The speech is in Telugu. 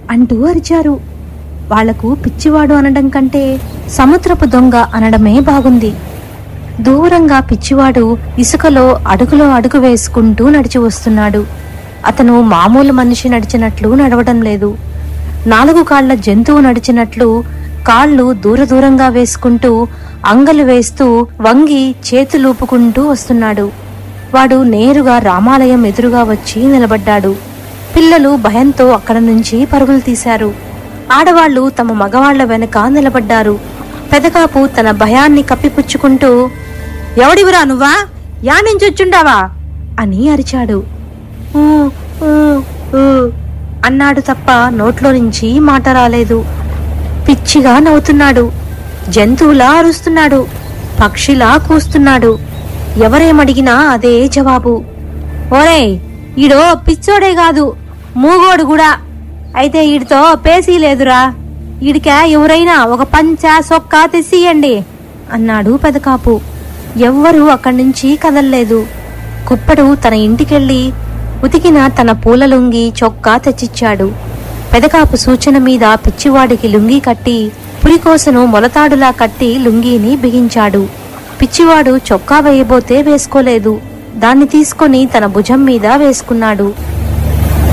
అంటూ అరిచారు వాళ్లకు పిచ్చివాడు అనడం కంటే సముద్రపు దొంగ అనడమే బాగుంది దూరంగా పిచ్చివాడు ఇసుకలో అడుగులో అడుగు వేసుకుంటూ నడిచి వస్తున్నాడు అతను మామూలు మనిషి నడిచినట్లు నడవడం లేదు నాలుగు కాళ్ల జంతువు నడిచినట్లు కాళ్ళు దూర దూరంగా వేసుకుంటూ అంగలు వేస్తూ వంగి చేతులూపుకుంటూ వస్తున్నాడు వాడు నేరుగా రామాలయం ఎదురుగా వచ్చి నిలబడ్డాడు పిల్లలు భయంతో అక్కడ నుంచి పరుగులు తీశారు ఆడవాళ్లు తమ మగవాళ్ల వెనక నిలబడ్డారు పెదకాపు తన భయాన్ని కప్పిపుచ్చుకుంటూ ఎవడివిరా నువ్వా యా నుంచి వచ్చుండావా అని అరిచాడు "ఊ, ఊ, ఊ" అన్నాడు తప్ప నోట్లో నుంచి మాట రాలేదు పిచ్చిగా నవ్వుతున్నాడు జంతువులా అరుస్తున్నాడు పక్షిలా కూస్తున్నాడు ఎవరేమడిగినా అదే జవాబు ఓరేయ్ ఈడో పిచ్చోడే కాదు మూగోడు కూడా అయితే ఈడితో పేసీ లేదురా ఈడిక ఎవరైనా ఒక పంచ సొక్క తెచ్చియండి అన్నాడు పెదకాపు ఎవ్వరూ అక్కడి నుంచి కదల్లేదు కుప్పడు తన ఇంటికెళ్ళి ఉతికిన తన పూల లుంగి చొక్కా తెచ్చిచ్చాడు పెదకాపు సూచన మీద పిచ్చివాడికి లుంగీ కట్టి పులికోసను మొలతాడులా కట్టి లుంగీని బిగించాడు పిచ్చివాడు చొక్కా వేయబోతే వేసుకోలేదు దాన్ని తీసుకొని తన భుజం మీద వేసుకున్నాడు